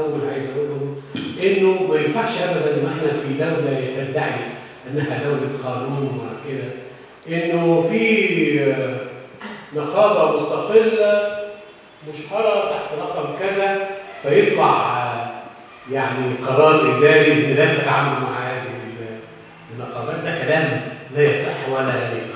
الاول عايز اقوله انه ما ينفعش ابدا ان احنا في دوله تدعي انها دوله قانون وكده انه في آه، نقابه مستقله مشهره تحت رقم كذا فيطلع آه، يعني قرار اداري ان لا تتعاملوا مع هذه ال- النقابات ده كلام لا يصح ولا يليق.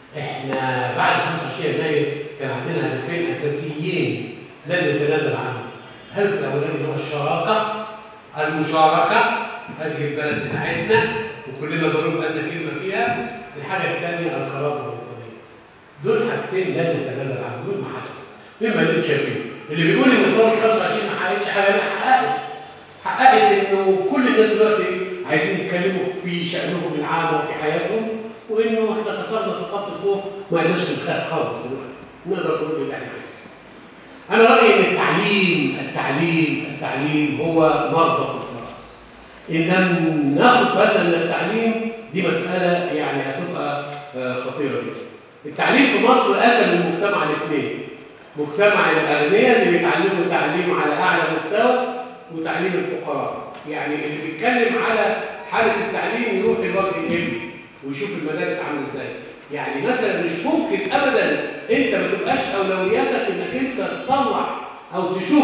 احنا بعد 25 يناير كان عندنا هدفين اساسيين لن نتنازل عنهم. الهدف الاولاني هو الشراكه المشاركه هذه البلد بتاعتنا وكلنا ضروري لنا كلمه فيها. الحاجه الثانيه الخرافه الوطنيه. دول حاجتين لن نتنازل عنهم دول ما حدث. مما اللي انتم شايفينه. اللي بيقول ان ثوره 25 ما حققتش حاجه لا حققت. حققت انه كل الناس دلوقتي عايزين يتكلموا في شأنهم العام وفي حياتهم وانه احنا كسرنا ثقافه الخوف ما عندناش نخاف خالص دلوقتي نقدر نقول اللي احنا عايزينه. انا رايي ان التعليم التعليم التعليم هو مربط الفرس. ان لم ناخد بالنا من التعليم دي مساله يعني هتبقى آه، خطيره جدا. التعليم في مصر قسم المجتمع لاثنين. مجتمع الاغنياء اللي بيتعلموا تعليم على اعلى مستوى وتعليم الفقراء يعني اللي بيتكلم على حاله التعليم يروح الوجه الابني ويشوف المدارس عامله ازاي يعني مثلا مش ممكن ابدا انت ما تبقاش اولوياتك انك انت تصلح او تشوف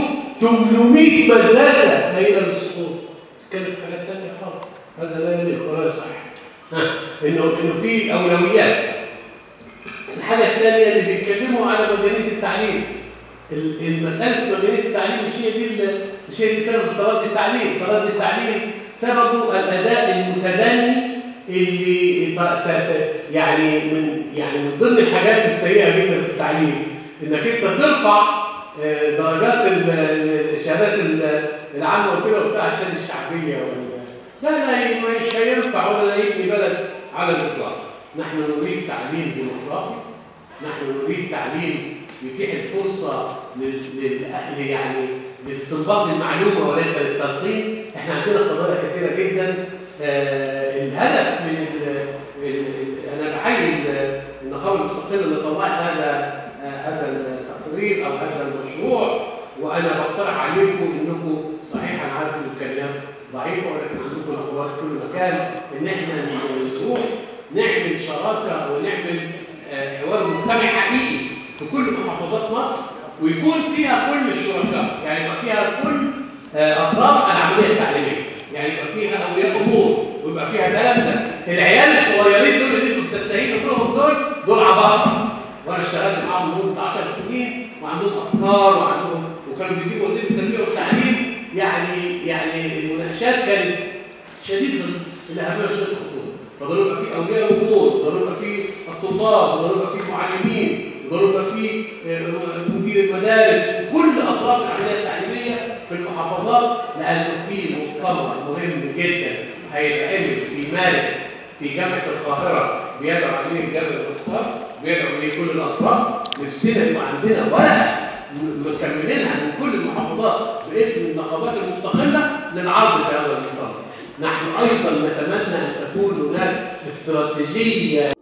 800 مدرسه هي للسقوط تتكلم في حاجات ثانيه خالص هذا لا يليق ولا يصح ها انه انه في اولويات الحاجه الثانيه اللي بيتكلموا على مجانيه التعليم ال- المسألة مجانية التعليم مش هي دي ال- مش هي دي سبب تردي التعليم، تردي التعليم سببه الأداء المتدني اللي ت- ت- ت- يعني من يعني من ضمن الحاجات السيئة جدا في التعليم إنك أنت ترفع آه، درجات ال- ال- الشهادات ال- العامة وكده وبتاع عشان الشعبية وال- لا لا مش هينفع ولا يبني بلد على الإطلاق. نحن نريد تعليم ديمقراطي نحن نريد تعليم يتيح الفرصة لل- للأهل يعني لاستنباط المعلومة وليس للتلقين، احنا عندنا قضايا كثيرة جدا آه الهدف من ال ال ال انا بحيي ال- النقابة المستقلة اللي طلعت هذا آه هذا التقرير او هذا المشروع وانا بقترح عليكم انكم صحيح انا عارف ان الامكانيات ضعيفة ولكن عندكم نقابات في كل مكان ان احنا نروح نعمل شراكة ونعمل آه، حوار مجتمعي حقيقي في كل محافظات مصر ويكون فيها كل الشركاء يعني يبقى فيها كل آه، اطراف العمليه التعليميه يعني يبقى فيها اولياء امور ويبقى فيها تلامذه العيال الصغيرين دول اللي انتوا بتستهينوا بيهم دول دول عباقره وانا اشتغلت معاهم لمده 10 سنين وعندهم افكار وعندهم وكانوا بيجيبوا وزير التربيه والتعليم يعني يعني المناقشات كانت شديده الاهميه وشديده الخطوره فضروري يبقى في اولياء امور ضروري يبقى في الطلاب ضروري يبقى في معلمين ضروري يبقى في آه، مدير المدارس كل اطراف العمليه التعليميه في المحافظات لانه في مؤتمر مهم جدا هيتعمل في مارس في جامعه القاهره بيدعو عليه الجامعه الاقتصاد بيدعو اليه كل الاطراف نفسنا يبقى عندنا ورقه مكملينها من كل المحافظات باسم النقابات المستقله للعرض في هذا المؤتمر نحن ايضا نتمنى ان تكون هناك استراتيجيه